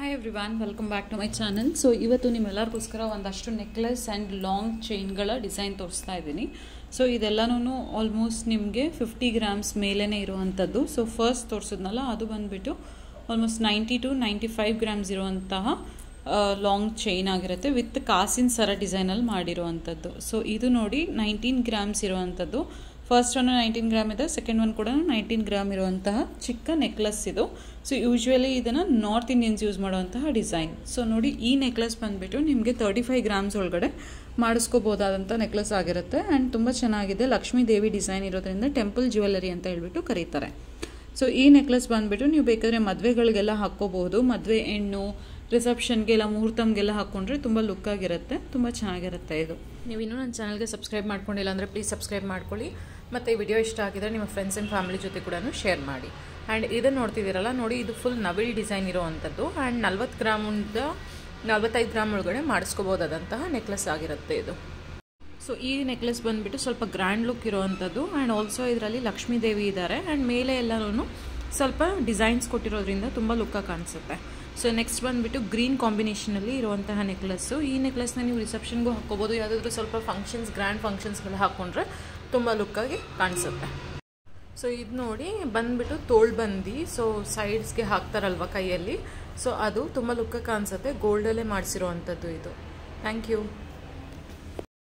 hi everyone welcome back to my channel so ಇವತ್ತು ನಿಮ್ಮೆಲ್ಲರಿಗೋಸ್ಕರ ಒಂದಷ್ಟು ನೆಕ್ಲೆಸ್ ಆ್ಯಂಡ್ ಲಾಂಗ್ ಚೈನ್ಗಳ ಡಿಸೈನ್ ತೋರಿಸ್ತಾ ಇದ್ದೀನಿ ಸೊ ಇದೆಲ್ಲನೂ ಆಲ್ಮೋಸ್ಟ್ ನಿಮಗೆ ಫಿಫ್ಟಿ ಗ್ರಾಮ್ಸ್ ಮೇಲೇ ಇರುವಂಥದ್ದು ಸೊ ಫಸ್ಟ್ ತೋರಿಸಿದ್ನಲ್ಲ ಅದು ಬಂದುಬಿಟ್ಟು almost ninety to ninety five grams ಇರುವಂತಹ ಲಾಂಗ್ ಚೈನ್ ಆಗಿರುತ್ತೆ ವಿತ್ ಕಾಸಿನ ಸರ ಡಿಸೈನಲ್ಲಿ ಮಾಡಿರುವಂಥದ್ದು ಸೊ ಇದು ನೋಡಿ ನೈನ್ಟೀನ್ ಗ್ರಾಮ್ಸ್ ಇರುವಂಥದ್ದು ಫಸ್ಟ್ ಒನ್ ನೈನ್ಟೀನ್ ಗ್ರಾಮ್ ಇದೆ ಸೆಕೆಂಡ್ ಒನ್ ಕೂಡ ನೈನ್ಟೀನ್ ಗ್ರಾಮ್ ಇರುವಂತಹ ಚಿಕ್ಕ ನೆಕ್ಲೆಸ್ ಇದು ಸೊ ಯೂಶ್ವಲಿ ಇದನ್ನು ನಾರ್ತ್ ಇಂಡಿಯನ್ಸ್ ಯೂಸ್ ಮಾಡುವಂತಹ ಡಿಸೈನ್ ಸೊ ನೋಡಿ ಈ ನೆಕ್ಲೆಸ್ ಬಂದುಬಿಟ್ಟು ನಿಮಗೆ ತರ್ಟಿ ಫೈವ್ ಗ್ರಾಮ್ಸ್ ಒಳಗಡೆ ಮಾಡಿಸ್ಕೋಬೋದಾದಂಥ ನೆಕ್ಲೆಸ್ ಆಗಿರುತ್ತೆ ಆ್ಯಂಡ್ ತುಂಬ ಚೆನ್ನಾಗಿದೆ ಲಕ್ಷ್ಮೀ ದೇವಿ ಡಿಸೈನ್ ಇರೋದ್ರಿಂದ ಟೆಂಪಲ್ ಜ್ಯುವೆಲ್ಲರಿ ಅಂತ ಹೇಳ್ಬಿಟ್ಟು ಕರೀತಾರೆ ಸೊ ಈ ನೆಕ್ಲೆಸ್ ಬಂದುಬಿಟ್ಟು ನೀವು ಬೇಕಾದರೆ ಮದುವೆಗಳಿಗೆಲ್ಲ ಹಾಕ್ಕೋಬಹುದು ಮದುವೆ ಹೆಣ್ಣು ರಿಸೆಪ್ಷನ್ಗೆಲ್ಲ ಮುಹೂರ್ತಮ್ಗೆಲ್ಲ ಹಾಕ್ಕೊಂಡ್ರೆ ತುಂಬ ಲುಕ್ಕಾಗಿರುತ್ತೆ ತುಂಬ ಚೆನ್ನಾಗಿರುತ್ತೆ ಇದು ನೀವು ಇನ್ನೂ ನನ್ನ ಚಾನಲ್ಗೆ ಸಬ್ಸ್ಕ್ರೈಬ್ ಮಾಡ್ಕೊಂಡಿಲ್ಲ ಅಂದರೆ ಪ್ಲೀಸ್ ಸಬ್ಸ್ಕ್ರೈಬ್ ಮಾಡ್ಕೊಳ್ಳಿ ಮತ್ತು ಈ ವಿಡಿಯೋ ಇಷ್ಟ ಆಗಿದ್ರೆ ನಿಮ್ಮ ಫ್ರೆಂಡ್ಸ್ ಆ್ಯಂಡ್ ಫ್ಯಾಮಿಲಿ ಜೊತೆ ಕೂಡ ಶೇರ್ ಮಾಡಿ ಆ್ಯಂಡ್ ಇದನ್ನು ನೋಡ್ತಿದ್ದೀರಲ್ಲ ನೋಡಿ ಇದು ಫುಲ್ ನವಿಲ್ ಡಿಸೈನ್ ಇರೋವಂಥದ್ದು ಆ್ಯಂಡ್ ನಲ್ವತ್ತು ಗ್ರಾಮಿಂದ ನಲ್ವತ್ತೈದು ಗ್ರಾಮ್ ಒಳಗಡೆ ಮಾಡಿಸ್ಕೋಬೋದಾದಂತಹ ನೆಕ್ಲೆಸ್ ಆಗಿರುತ್ತೆ ಇದು ಸೊ ಈ ನೆಕ್ಲೆಸ್ ಬಂದುಬಿಟ್ಟು ಸ್ವಲ್ಪ ಗ್ರ್ಯಾಂಡ್ ಲುಕ್ ಇರೋವಂಥದ್ದು ಆ್ಯಂಡ್ ಆಲ್ಸೋ ಇದರಲ್ಲಿ ಲಕ್ಷ್ಮೀ ದೇವಿ ಇದ್ದಾರೆ ಆ್ಯಂಡ್ ಮೇಲೆ ಎಲ್ಲನೂ ಸ್ವಲ್ಪ ಡಿಸೈನ್ಸ್ ಕೊಟ್ಟಿರೋದ್ರಿಂದ ತುಂಬ ಲುಕ್ಕಾಗಿ ಕಾಣಿಸುತ್ತೆ ಸೊ ನೆಕ್ಸ್ಟ್ ಬಂದುಬಿಟ್ಟು ಗ್ರೀನ್ ಕಾಂಬಿನೇಷನಲ್ಲಿ ಇರುವಂತಹ ನೆಕ್ಲೆಸ್ಸು ಈ ನೆಕ್ಲೆಸ್ನ ನೀವು ರಿಸೆಪ್ಷನ್ಗೂ ಹಾಕ್ಕೋಬೋದು ಯಾವುದಾದ್ರೂ ಸ್ವಲ್ಪ ಫಂಕ್ಷನ್ಸ್ ಗ್ರ್ಯಾಂಡ್ ಫಂಕ್ಷನ್ಸ್ಗೆಲ್ಲ ಹಾಕ್ಕೊಂಡ್ರೆ ತುಂಬ ಲುಕ್ಕಾಗಿ ಕಾಣಿಸುತ್ತೆ ಸೊ ಇದು ನೋಡಿ ಬಂದುಬಿಟ್ಟು ತೋಳು ಬಂದು ಸೊ ಸೈಡ್ಸ್ಗೆ ಹಾಕ್ತಾರಲ್ವ ಕೈಯಲ್ಲಿ ಸೊ ಅದು ತುಂಬ ಲುಕ್ಕಾಗಿ ಕಾಣಿಸುತ್ತೆ ಗೋಲ್ಡಲ್ಲೇ ಮಾಡಿಸಿರೋ ಅಂಥದ್ದು ಇದು ಥ್ಯಾಂಕ್ ಯು